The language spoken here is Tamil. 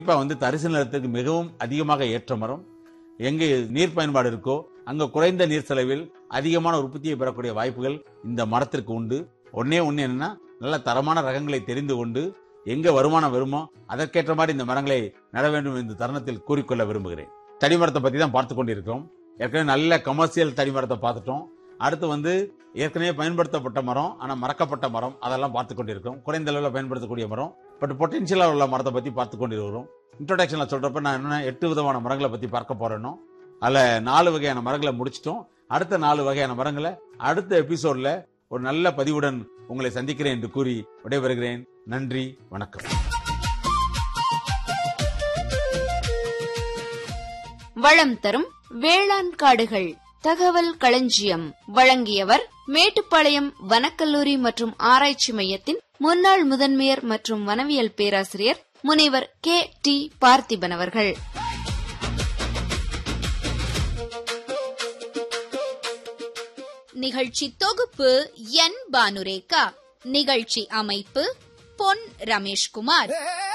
இப்ப வந்து தரிசு நிலத்துக்கு மிகவும் அதிகமாக ஏற்ற மரம் எங்கே நீர் பயன்பாடு இருக்கோ அங்க குறைந்த நீர் செலவில் அதிகமான உற்பத்தியை பெறக்கூடிய வாய்ப்புகள் இந்த மரத்திற்கு உண்டு ஒன்னே ஒண்ணு என்னன்னா நல்ல தரமான ரகங்களை தெரிந்து கொண்டு எங்க வருமானம் வருமோ அதற்கேற்ற மாதிரி இந்த மரங்களை நட வேண்டும் இந்த தருணத்தில் கூறிக்கொள்ள விரும்புகிறேன் தடிமரத்தை பத்தி தான் பார்த்து கொண்டிருக்கிறோம் ஏற்கனவே நல்ல கமர்ஷியல் தடிமரத்தை பார்த்துட்டோம் அடுத்து வந்து ஏற்கனவே பயன்படுத்தப்பட்ட மரம் ஆனா மறக்கப்பட்ட மரம் அதெல்லாம் பார்த்து கொண்டிருக்கிறோம் குறைந்த அளவில் பயன்படுத்தக்கூடிய மரம் பட் பொட்டன்ஷியலா உள்ள மரத்தை பத்தி பார்த்து கொண்டிருக்கிறோம் இன்ட்ரோடக்ஷன்ல சொல்றப்ப நான் என்ன எட்டு விதமான மரங்களை பத்தி பார்க்க போறேனோ அதுல நாலு வகையான மரங்களை முடிச்சிட்டோம் அடுத்த நாலு வகையான மரங்களை அடுத்த எபிசோட்ல ஒரு நல்ல பதிவுடன் உங்களை சந்திக்கிறேன் என்று கூறி விடைபெறுகிறேன் நன்றி வணக்கம் வளம் தரும் வேளாண் காடுகள் தகவல் களஞ்சியம் வழங்கியவர் மேட்டுப்பாளையம் வனக்கல்லூரி மற்றும் ஆராய்ச்சி மையத்தின் முன்னாள் முதன்மையர் மற்றும் வனவியல் பேராசிரியர் முனைவர் கே டி பார்த்திபன் அவர்கள் நிகழ்ச்சி தொகுப்பு என் பானுரேகா நிகழ்ச்சி அமைப்பு பொன் ரமேஷ்குமார்